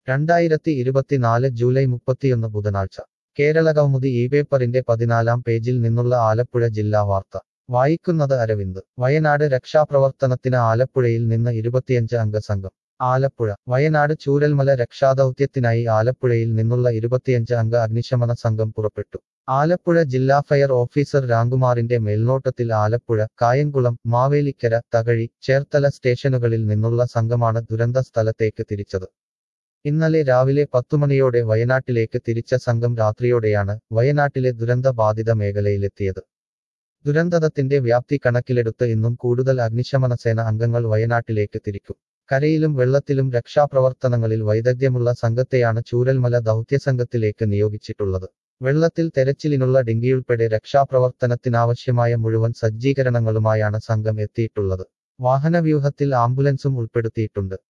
രണ്ടായിരത്തി ഇരുപത്തിനാല് ജൂലൈ മുപ്പത്തിയൊന്ന് ബുധനാഴ്ച കേരള കൗമുദി ഈ പേപ്പറിന്റെ പതിനാലാം പേജിൽ നിന്നുള്ള ആലപ്പുഴ ജില്ലാ വാർത്ത വായിക്കുന്നത് അരവിന്ദ് വയനാട് രക്ഷാപ്രവർത്തനത്തിന് ആലപ്പുഴയിൽ നിന്ന് ഇരുപത്തിയഞ്ച് അംഗ സംഘം ആലപ്പുഴ വയനാട് ചൂരൽമല രക്ഷാദൌത്യത്തിനായി ആലപ്പുഴയിൽ നിന്നുള്ള ഇരുപത്തിയഞ്ച് അംഗ അഗ്നിശമന സംഘം പുറപ്പെട്ടു ആലപ്പുഴ ജില്ലാ ഫയർ ഓഫീസർ രാംകുമാറിന്റെ മേൽനോട്ടത്തിൽ ആലപ്പുഴ കായംകുളം മാവേലിക്കര തകഴി ചേർത്തല സ്റ്റേഷനുകളിൽ നിന്നുള്ള സംഘമാണ് ദുരന്ത സ്ഥലത്തേക്ക് തിരിച്ചത് ഇന്നലെ രാവിലെ പത്തുമണിയോടെ വയനാട്ടിലേക്ക് തിരിച്ച സംഘം രാത്രിയോടെയാണ് വയനാട്ടിലെ ദുരന്ത ബാധിത മേഖലയിലെത്തിയത് ദുരന്തത്തിന്റെ വ്യാപ്തി കണക്കിലെടുത്ത് ഇന്നും കൂടുതൽ അഗ്നിശമന സേന അംഗങ്ങൾ വയനാട്ടിലേക്ക് തിരിക്കും കരയിലും വെള്ളത്തിലും രക്ഷാപ്രവർത്തനങ്ങളിൽ വൈദഗ്ധ്യമുള്ള സംഘത്തെയാണ് ചൂരൽമല ദൗത്യസംഘത്തിലേക്ക് നിയോഗിച്ചിട്ടുള്ളത് വെള്ളത്തിൽ തെരച്ചിലിനുള്ള ഡിങ്കിയുൾപ്പെടെ രക്ഷാപ്രവർത്തനത്തിനാവശ്യമായ മുഴുവൻ സജ്ജീകരണങ്ങളുമായാണ് സംഘം എത്തിയിട്ടുള്ളത് വാഹനവ്യൂഹത്തിൽ ആംബുലൻസും ഉൾപ്പെടുത്തിയിട്ടുണ്ട്